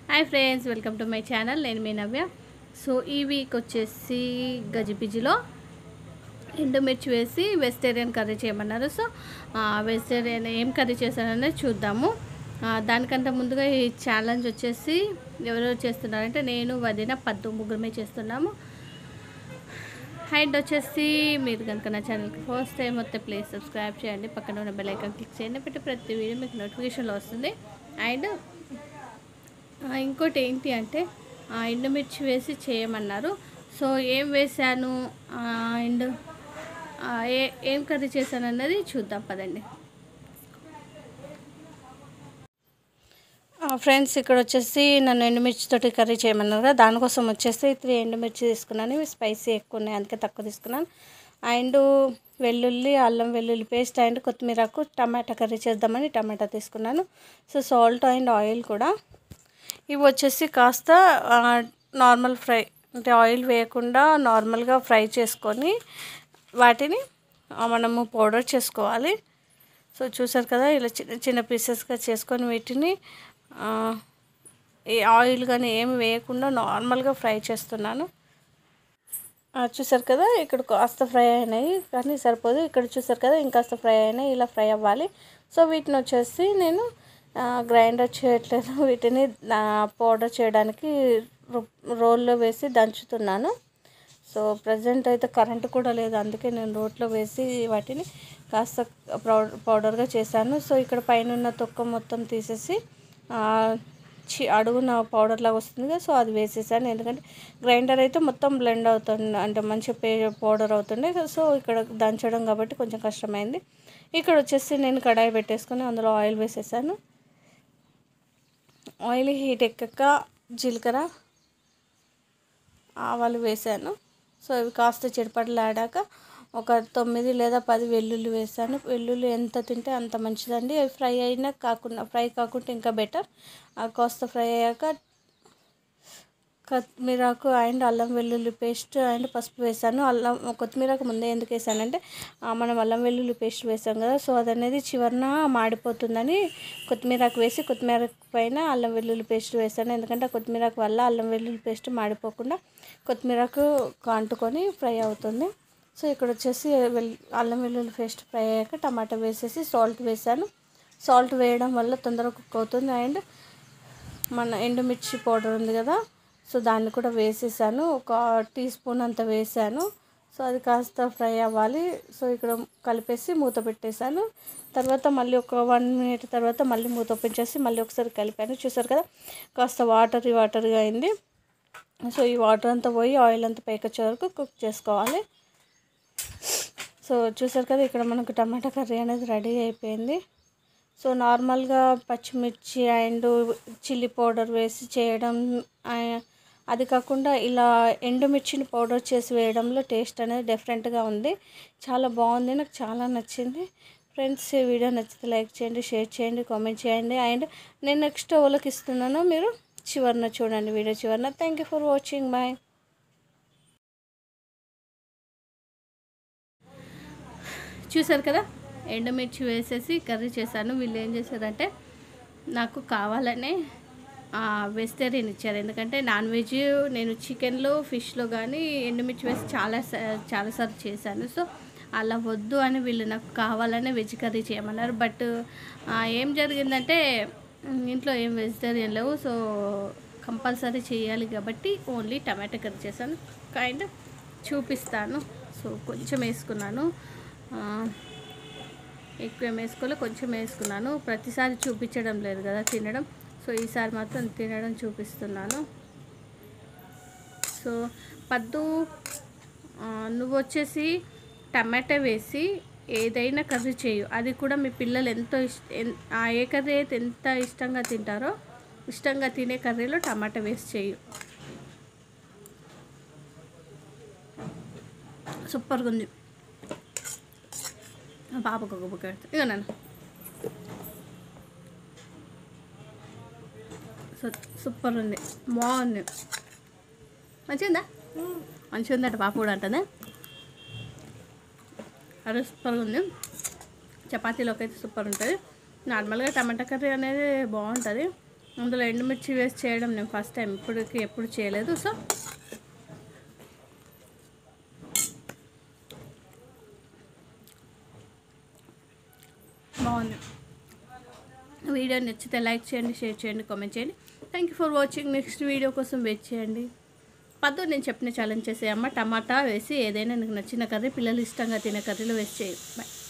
hi friends welcome to my channel నేను మీ నవ్య so ఈ వీక్ వచ్చేసి గజిబిజిలో ఎండుమిర్చి వేసి వెజిటేరియన్ కర్రీ చేయమన్నారు సో వెజిటేరియన్ ఏం కర్రీ చేశారనేది చూద్దాము ఆ, దానికంటే ముందుగా ఈ ఛాలెంజ్ వచ్చేసి ఎవరెవరు చేస్తున్నారంటే నేను వదిన పద్దు ముగ్గురమే చేస్తున్నాము అండ్ వచ్చేసి మీరు కనుక నా ఛానల్కి ఫస్ట్ టైం వస్తే ప్లీజ్ సబ్స్క్రైబ్ చేయండి పక్కన ఉన్న బెల్ ఐకాన్ క్లిక్ చేయండి పెట్టి ప్రతి వీడియో మీకు నోటిఫికేషన్లో వస్తుంది అండ్ ఆ, ఇంకోటి ఏంటి అంటే ఆ, ఎండుమిర్చి వేసి చేయమన్నారు సో ఏం వేసాను ఆ, అండ్ ఆ, ఏ ఏం కర్రీ చేశాను అన్నది చూద్దాం పదండి ఫ్రెండ్స్ ఇక్కడ వచ్చేసి నన్ను ఎండుమిర్చి తోటి కర్రీ చేయమన్నారు కదా దానికోసం వచ్చేసి త్రీ ఎండుమిర్చి తీసుకున్నాను ఇవి స్పైసీ ఎక్కువ ఉన్నాయి అందుకే తక్కువ తీసుకున్నాను అండ్ వెల్లుల్లి అల్లం వెల్లుల్లి పేస్ట్ అండ్ కొత్తిమీరకు టమాటా కర్రీ చేద్దామని టమాటా తీసుకున్నాను సో సాల్ట్ అండ్ ఆయిల్ కూడా ఇవి వచ్చేసి కాస్త ఆ, నార్మల్ ఫ్రై అంటే ఆయిల్ వేయకుండా నార్మల్గా ఫ్రై చేసుకొని వాటిని ఆ, మనము పౌడర్ చేసుకోవాలి సో చూసారు కదా ఇలా చిన్న చిన్న పీసెస్గా చేసుకొని వీటిని ఆ, ఈ ఆయిల్ కానీ ఏమి వేయకుండా నార్మల్గా ఫ్రై చేస్తున్నాను ఆ, చూసారు కదా ఇక్కడ కాస్త ఫ్రై అయినాయి కానీ సరిపోదు ఇక్కడ చూసారు కదా ఇంకాస్త ఫ్రై అయినాయి ఇలా ఫ్రై అవ్వాలి సో వీటిని వచ్చేసి నేను గ్రైండర్ చేయట్లేదు వీటిని పౌడర్ చేయడానికి రోల్లో వేసి దంచుతున్నాను సో ప్రజెంట్ అయితే కరెంట్ కూడా లేదు అందుకే నేను రోట్లో వేసి వాటిని కాస్త పౌడర్ పౌడర్గా చేశాను సో ఇక్కడ పైన ఉన్న తొక్క మొత్తం తీసేసి ఆ, చి అడుగున పౌడర్ లాగా వస్తుంది కదా సో అది వేసేసాను ఎందుకంటే గ్రైండర్ అయితే మొత్తం బ్లెండ్ అవుతుంది అంటే మంచిగా పే పౌడర్ అవుతుండే సో ఇక్కడ దంచడం కాబట్టి కొంచెం కష్టమైంది ఇక్కడ వచ్చేసి నేను కడాయి పెట్టేసుకొని అందులో ఆయిల్ వేసేసాను ఆయిల్ హీట్ ఎక్కాక జీలకర్ర ఆవాలు వేసాను సో ఇవి కాస్త చిటపటలాడాక ఒక తొమ్మిది లేదా పది వెల్లుల్లి వేసాను వెల్లుల్లి ఎంత తింటే అంత మంచిదండి అవి ఫ్రై అయినా కాకుండా ఫ్రై కాకుండా ఇంకా బెటర్ అవి కాస్త ఫ్రై అయ్యాక కొత్తిమీరకు అండ్ అల్లం వెల్లుల్లి పేస్ట్ అండ్ పసుపు వేసాను అల్లం కొత్తిమీరకు ముందే ఎందుకు వేసానంటే ఆ, మనం అల్లం వెల్లుల్లి పేస్ట్ వేసాం కదా సో అది అనేది చివరిన మాడిపోతుందని కొత్తిమీరకు వేసి కొత్తిమీర పైన అల్లం వెల్లుల్లి పేస్ట్ వేసాను ఎందుకంటే ఆ కొత్తిమీరకు వల్ల అల్లం వెల్లుల్లి పేస్ట్ మాడిపోకుండా కొత్తిమీరకు అంటుకొని ఫ్రై అవుతుంది సో ఇక్కడ వచ్చేసి వెల్ అల్లం వెల్లుల్లి పేస్ట్ ఫ్రై అయ్యాక టమాటా వేసేసి సాల్ట్ వేసాను సాల్ట్ వేయడం వల్ల తొందరగా కుక్ అవుతుంది అండ్ మన ఎండుమిర్చి పౌడర్ ఉంది కదా సో దాన్ని కూడా వేసేసాను ఒక టీ స్పూన్ అంత వేసాను సో అది కాస్త ఫ్రై అవ్వాలి సో ఇక్కడ కలిపేసి మూత పెట్టేశాను తర్వాత మళ్ళీ ఒక వన్ మినిట్ తర్వాత మళ్ళీ మూత ఓపెన్ చేసి మళ్ళీ ఒకసారి కలిపాను చూసారు కదా కాస్త వాటరీ వాటర్గా అయింది సో ఈ వాటర్ అంతా పోయి ఆయిల్ అంతా పైకి వచ్చే వరకు కుక్ చేసుకోవాలి సో చూసారు కదా ఇక్కడ మనకు టమాటా కర్రీ అనేది రెడీ అయిపోయింది సో నార్మల్గా పచ్చిమిర్చి అండ్ చిల్లీ పౌడర్ వేసి చేయడం ఆ, అది కాకుండా ఇలా ఎండుమిర్చిని పౌడర్ చేసి వేయడంలో టేస్ట్ అనేది డిఫరెంట్గా ఉంది చాలా బాగుంది నాకు చాలా నచ్చింది ఫ్రెండ్స్ ఈ వీడియో నచ్చితే లైక్ చేయండి షేర్ చేయండి కామెంట్ చేయండి అండ్ నేను నెక్స్ట్ ఎవరికి ఇస్తున్నానో మీరు చివరిన చూడండి వీడియో చివరిన thank you for watching bye చూసారు కదా ఎండుమిర్చి వేసేసి కర్రీ చేశాను వీళ్ళు ఏం చేశారంటే నాకు కావాలనే వెజిటేరియన్ ఇచ్చారు ఎందుకంటే నాన్ వెజ్ నేను చికెన్లో ఫిష్లో కానీ ఎండుమిర్చి వేసి చాలా స- చాలాసార్లు చేశాను సో అలా వద్దు అని వీళ్ళు నాకు కావాలనే వెజ్ కర్రీ చేయమన్నారు బట్ ఏం జరిగిందంటే ఉమ్, ఇంట్లో ఏం వెజిటేరియన్ లేవు సో కంపల్సరీ చేయాలి కాబట్టి ఓన్లీ టమాటా కర్రీ చేశాను కైండ్ చూపిస్తాను సో కొంచెం వేసుకున్నాను ఆ, ఎక్కువ ఏం వేసుకోలే కొంచెం వేసుకున్నాను ప్రతిసారి చూపించడం లేదు కదా తినడం సో ఈసారి మాత్రం తినడం చూపిస్తున్నాను సో పద్దు ఆ, నువ్వు వచ్చేసి టమాటా వేసి ఏదైనా కర్రీ చేయు అది కూడా మీ పిల్లలు ఎంతో ఇష్ట ఎన్- ఆ ఏ కర్రీ అయితే ఎంత ఇష్టంగా తింటారో ఇష్టంగా తినే కర్రీలో టమాటా వేసి చేయు సూపర్గా ఉంది ఆ పాపకు ఒక బుక్ పెడతా ఇక నన్ను సో సూపర్ ఉంది బాగుంది మంచిగా ఉందా మంచిగా ఉందట పాప కూడా అంటుందా అదే సూపర్గా ఉంది చపాతీలోకి అయితే సూపర్ ఉంటుంది నార్మల్గా టమాటా కర్రీ అనేది బాగుంటుంది అందులో ఎండుమిర్చి వేసి చేయడం నేను ఫస్ట్ టైం ఇప్పటికి ఎప్పుడు చేయలేదు సో బాగుంది వీడియో నచ్చితే లైక్ చేయండి షేర్ చేయండి కామెంట్ చేయండి thank you for watching next video కోసం వెయిట్ చేయండి పద్దు నేను చెప్పిన ఛాలెంజ్ చేసేయమ్మ టమాటా వేసి ఏదైనా నీకు నచ్చిన కర్రీ పిల్లలు ఇష్టంగా తినే కర్రీలో వేసి చేయి బాయ్